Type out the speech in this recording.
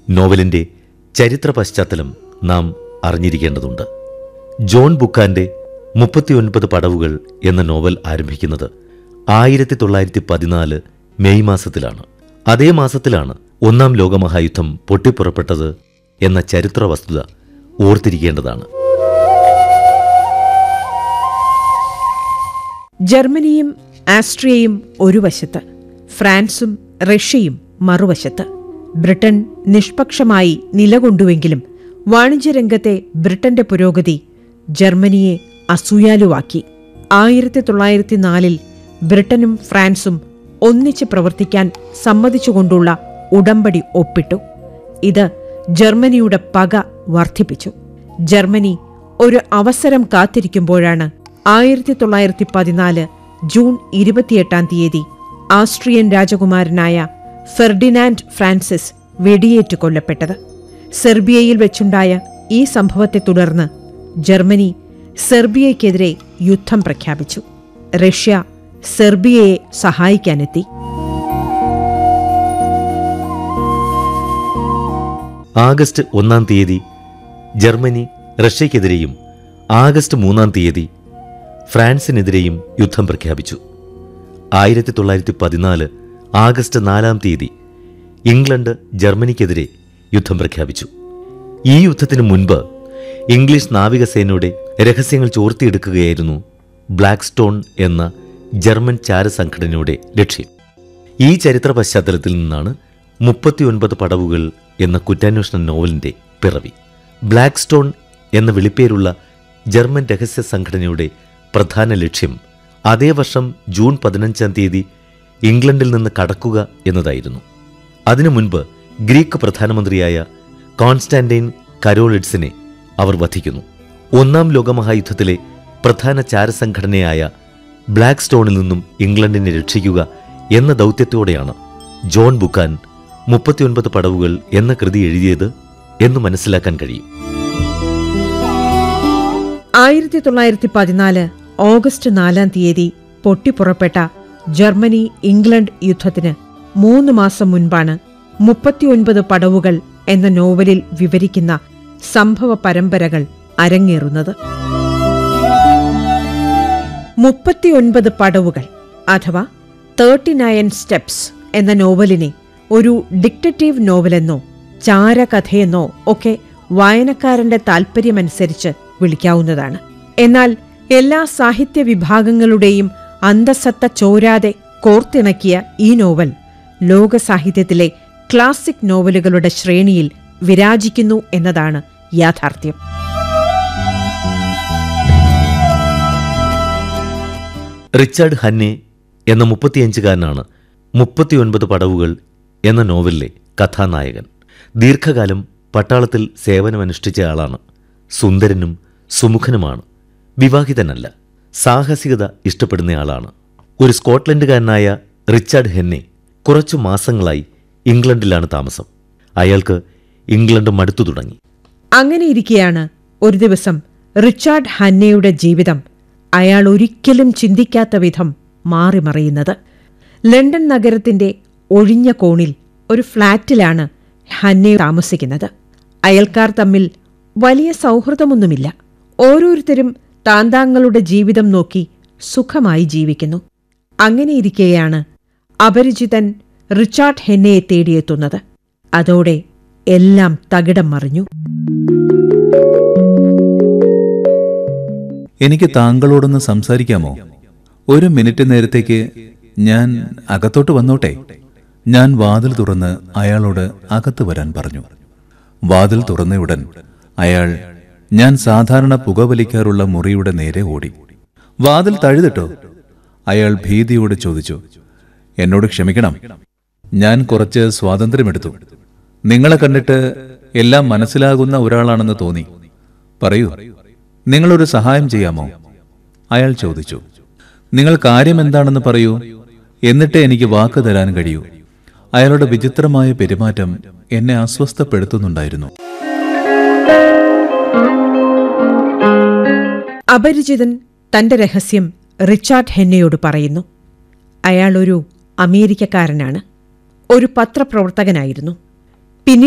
നോവലിന്റെ ചരിത്ര പശ്ചാത്തലം നാം അറിഞ്ഞിരിക്കേണ്ടതുണ്ട് ജോൺ ബുക്കാന്റെ മുപ്പത്തിയൊൻപത് പടവുകൾ എന്ന നോവൽ ആരംഭിക്കുന്നത് ആയിരത്തി തൊള്ളായിരത്തി പതിനാല് മെയ് മാസത്തിലാണ് അതേ മാസത്തിലാണ് ഒന്നാം ലോകമഹായുദ്ധം പൊട്ടിപ്പുറപ്പെട്ടത് എന്ന ചരിത്ര വസ്തുത ഓർത്തിരിക്കേണ്ടതാണ് ജർമ്മനിയും ആസ്ട്രിയയും ഒരു വശത്ത് ഫ്രാൻസും റഷ്യയും മറുവശത്ത് ബ്രിട്ടൻ നിഷ്പക്ഷമായി നിലകൊണ്ടുവെങ്കിലും വാണിജ്യരംഗത്തെ ബ്രിട്ടന്റെ പുരോഗതി ജർമ്മനിയെ അസൂയാലുവാക്കി ആയിരത്തി തൊള്ളായിരത്തി നാലിൽ ബ്രിട്ടനും ഫ്രാൻസും ഒന്നിച്ച് പ്രവർത്തിക്കാൻ സമ്മതിച്ചുകൊണ്ടുള്ള ഉടമ്പടി ഒപ്പിട്ടു ഇത് ജർമ്മനിയുടെ പക വർദ്ധിപ്പിച്ചു ജർമ്മനി ഒരു അവസരം കാത്തിരിക്കുമ്പോഴാണ് ആയിരത്തി തൊള്ളായിരത്തി പതിനാല് ജൂൺ ഇരുപത്തിയെട്ടാം തീയതി ആസ്ട്രിയൻ രാജകുമാരനായ ഫെർഡിനാൻഡ് ഫ്രാൻസിസ് വെടിയേറ്റ് കൊല്ലപ്പെട്ടത് സെർബിയയിൽ വെച്ചുണ്ടായ ഈ സംഭവത്തെ തുടർന്ന് ജർമ്മനി സെർബിയയ്ക്കെതിരെ യുദ്ധം പ്രഖ്യാപിച്ചു റഷ്യ സെർബിയയെ സഹായിക്കാനെത്തി ആഗസ്റ്റ് ഒന്നാം തീയതി ജർമ്മനി റഷ്യയ്ക്കെതിരെയും ആഗസ്റ്റ് മൂന്നാം തീയതി ഫ്രാൻസിനെതിരെയും യുദ്ധം പ്രഖ്യാപിച്ചു ആയിരത്തി തൊള്ളായിരത്തി പതിനാല് ആഗസ്റ്റ് നാലാം തീയതി ഇംഗ്ലണ്ട് ജർമ്മനിക്കെതിരെ യുദ്ധം പ്രഖ്യാപിച്ചു ഈ യുദ്ധത്തിനു മുൻപ് ഇംഗ്ലീഷ് നാവികസേനയുടെ രഹസ്യങ്ങൾ ചോർത്തിയെടുക്കുകയായിരുന്നു ബ്ലാക്ക് സ്റ്റോൺ എന്ന ജർമ്മൻ ചാരസംഘടനയുടെ ലക്ഷ്യം ഈ ചരിത്ര പശ്ചാത്തലത്തിൽ നിന്നാണ് മുപ്പത്തിയൊൻപത് പടവുകൾ എന്ന കുറ്റാന്വേഷണ നോവലിന്റെ പിറവി ബ്ലാക്ക് സ്റ്റോൺ എന്ന വിളിപ്പേരുള്ള ജർമ്മൻ രഹസ്യ സംഘടനയുടെ പ്രധാന ലക്ഷ്യം അതേ വർഷം ജൂൺ പതിനഞ്ചാം തീയതി ഇംഗ്ലണ്ടിൽ നിന്ന് കടക്കുക എന്നതായിരുന്നു അതിനു മുൻപ് ഗ്രീക്ക് പ്രധാനമന്ത്രിയായ കോൺസ്റ്റാന്റൈൻ കരോളിഡ്സിനെ അവർ വധിക്കുന്നു ഒന്നാം ലോകമഹായുദ്ധത്തിലെ പ്രധാന ചാരസംഘടനയായ ബ്ലാക്ക് സ്റ്റോണിൽ നിന്നും ഇംഗ്ലണ്ടിനെ രക്ഷിക്കുക എന്ന ദൗത്യത്തോടെയാണ് ജോൺ ബുക്കാൻ മുപ്പത്തിയൊൻപത് പടവുകൾ എന്ന കൃതി എഴുതിയത് എന്ന് മനസ്സിലാക്കാൻ കഴിയും ആയിരത്തി തൊള്ളായിരത്തി പതിനാല് ഓഗസ്റ്റ് നാലാം തീയതി പൊട്ടിപ്പുറപ്പെട്ട ജർമ്മനി ഇംഗ്ലണ്ട് യുദ്ധത്തിന് മൂന്ന് മാസം മുൻപാണ് മുപ്പത്തിയൊൻപത് പടവുകൾ എന്ന നോവലിൽ വിവരിക്കുന്ന സംഭവ പരമ്പരകൾ അരങ്ങേറുന്നത് മുപ്പത്തിയൊൻപത് പടവുകൾ അഥവാ തേർട്ടി നയൻ സ്റ്റെപ്സ് എന്ന നോവലിനെ ഒരു ഡിക്റ്ററ്റീവ് നോവലെന്നോ ചാരകഥയെന്നോ ഒക്കെ വായനക്കാരന്റെ താൽപ്പര്യമനുസരിച്ച് വിളിക്കാവുന്നതാണ് എന്നാൽ എല്ലാ സാഹിത്യ വിഭാഗങ്ങളുടെയും അന്തസത്ത ചോരാതെ കോർത്തിണക്കിയ ഈ നോവൽ ലോക സാഹിത്യത്തിലെ ക്ലാസിക് നോവലുകളുടെ ശ്രേണിയിൽ വിരാജിക്കുന്നു എന്നതാണ് യാഥാർത്ഥ്യം റിച്ചാർഡ് ഹന്നെ എന്ന മുപ്പത്തിയഞ്ചുകാരനാണ് മുപ്പത്തിയൊൻപത് പടവുകൾ എന്ന നോവലിലെ കഥാനായകൻ ദീർഘകാലം പട്ടാളത്തിൽ സേവനമനുഷ്ഠിച്ച ആളാണ് സുന്ദരനും സുമുഖനുമാണ് വിവാഹിതനല്ല സാഹസികത ഇഷ്ടപ്പെടുന്നയാളാണ് ഒരു സ്കോട്ട്ലൻഡുകാരനായ റിച്ചാർഡ് ഹെന്നെ കുറച്ചു മാസങ്ങളായി ഇംഗ്ലണ്ടിലാണ് താമസം അയാൾക്ക് ഇംഗ്ലണ്ട് മടുത്തു തുടങ്ങി അങ്ങനെയിരിക്കെയാണ് ഒരു ദിവസം റിച്ചാർഡ് ഹന്നയുടെ ജീവിതം അയാൾ ഒരിക്കലും ചിന്തിക്കാത്ത വിധം മാറിമറിയുന്നത് ലണ്ടൻ നഗരത്തിന്റെ ഒഴിഞ്ഞ കോണിൽ ഒരു ഫ്ളാറ്റിലാണ് ഹന്നെ താമസിക്കുന്നത് അയൽക്കാർ തമ്മിൽ വലിയ സൗഹൃദമൊന്നുമില്ല ഓരോരുത്തരും താന്താങ്ങളുടെ ജീവിതം നോക്കി സുഖമായി ജീവിക്കുന്നു അങ്ങനെയിരിക്കെയാണ് അപരിചിതൻ റിച്ചാർഡ് ഹെന്നയെ തേടിയെത്തുന്നത് അതോടെ എല്ലാം തകിടം മറിഞ്ഞു എനിക്ക് താങ്കളോടൊന്ന് സംസാരിക്കാമോ ഒരു മിനിറ്റ് നേരത്തേക്ക് ഞാൻ അകത്തോട്ട് വന്നോട്ടെ ഞാൻ വാതിൽ തുറന്ന് അയാളോട് അകത്ത് വരാൻ പറഞ്ഞു വാതിൽ തുറന്നയുടൻ അയാൾ ഞാൻ സാധാരണ പുകവലിക്കാറുള്ള മുറിയുടെ നേരെ ഓടി വാതിൽ തഴുതിട്ടോ അയാൾ ഭീതിയോട് ചോദിച്ചു എന്നോട് ക്ഷമിക്കണം ഞാൻ കുറച്ച് സ്വാതന്ത്ര്യമെടുത്തു നിങ്ങളെ കണ്ടിട്ട് എല്ലാം മനസ്സിലാകുന്ന ഒരാളാണെന്ന് തോന്നി പറയൂ നിങ്ങളൊരു സഹായം ചെയ്യാമോ അയാൾ ചോദിച്ചു നിങ്ങൾ കാര്യം എന്താണെന്ന് പറയൂ എന്നിട്ടേ എനിക്ക് വാക്ക് തരാൻ കഴിയൂ അയാളുടെ വിചിത്രമായ പെരുമാറ്റം എന്നെ അസ്വസ്ഥപ്പെടുത്തുന്നുണ്ടായിരുന്നു അപരിചിതൻ തന്റെ രഹസ്യം റിച്ചാർഡ് ഹെന്നയോട് പറയുന്നു അയാൾ ഒരു അമേരിക്കക്കാരനാണ് ഒരു പത്രപ്രവർത്തകനായിരുന്നു